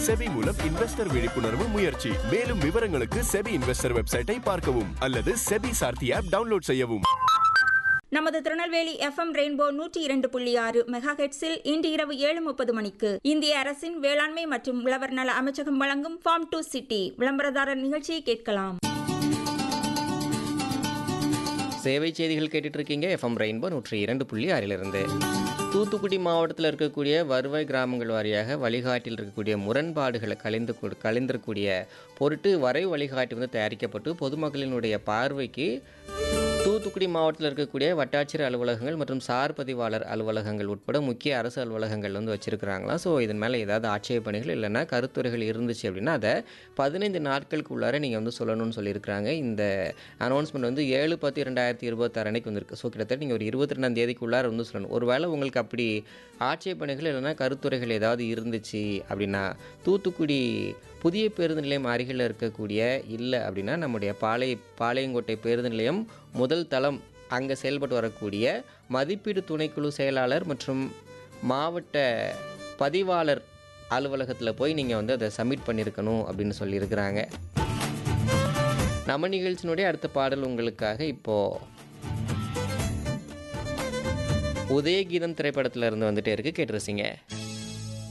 SEBI மூலம் investor விழிப்புணர்வு முயற்சி மேலும் விவரங்களுக்கு செபி இன்வெஸ்டர் வெப்சைட்டை பார்க்கவும் அல்லது செபி சார்த்தி ஆப் டவுன்லோட் செய்யவும் நமது திருநெல்வேலி எஃப்எம் ரெயின்போ நூற்றி இரண்டு புள்ளி ஆறு மெகா ஹெட்ஸில் இன்று இரவு ஏழு முப்பது மணிக்கு இந்திய அரசின் வேளாண்மை மற்றும் உழவர் நல அமைச்சகம் வழங்கும் ஃபார்ம் டு சிட்டி விளம்பரதாரர் நிகழ்ச்சியை கேட்கலாம் சேவை செய்திகள் கேட்டுட்டு இருக்கீங்க எஃப்எம் ரெயின்போ நூற்றி இரண்டு புள்ளி ஆறிலிருந்து தூத்துக்குடி மாவட்டத்தில் இருக்கக்கூடிய வருவாய் கிராமங்கள் வாரியாக வழிகாட்டில் இருக்கக்கூடிய முரண்பாடுகளை கலைந்து கொடு- கலைந்திருக்கக்கூடிய பொருட்டு வரைவு வழிகாட்டி வந்து தயாரிக்கப்பட்டு பொதுமக்களினுடைய பார்வைக்கு தூத்துக்குடி மாவட்டத்தில் இருக்கக்கூடிய வட்டாட்சியர் அலுவலகங்கள் மற்றும் சார் பதிவாளர் அலுவலகங்கள் உட்பட முக்கிய அரசு அலுவலகங்கள் வந்து வச்சுருக்கிறாங்களா ஸோ இதன் மேலே ஏதாவது ஆட்சேபனைகள் இல்லைன்னா கருத்துரைகள் இருந்துச்சு அப்படின்னா அதை பதினைந்து நாட்களுக்கு உள்ளார நீங்கள் வந்து சொல்லணும்னு சொல்லியிருக்கிறாங்க இந்த அனௌன்ஸ்மெண்ட் வந்து ஏழு பத்து இரண்டாயிரத்தி இருபத்தாறு அன்னைக்கு வந்திருக்கு ஸோ கிட்டத்தட்ட நீங்கள் ஒரு இருபத்தி ரெண்டாம் தேதிக்கு உள்ளார வந்து சொல்லணும் ஒருவேளை உங்களுக்கு அப்படி ஆட்சேபனைகள் இல்லைன்னா கருத்துரைகள் ஏதாவது இருந்துச்சு அப்படின்னா தூத்துக்குடி புதிய பேருந்து நிலையம் அருகில் இருக்கக்கூடிய இல்லை அப்படின்னா நம்முடைய பாளை பாளையங்கோட்டை பேருந்து நிலையம் முதல் தளம் அங்கே செயல்பட்டு வரக்கூடிய மதிப்பீடு துணைக்குழு செயலாளர் மற்றும் மாவட்ட பதிவாளர் அலுவலகத்தில் போய் நீங்கள் வந்து அதை சப்மிட் பண்ணியிருக்கணும் அப்படின்னு சொல்லியிருக்கிறாங்க நம்ம நிகழ்ச்சியினுடைய அடுத்த பாடல் உங்களுக்காக இப்போது உதயகீதம் திரைப்படத்தில் இருந்து வந்துட்டே இருக்கு கேட்டுருசிங்க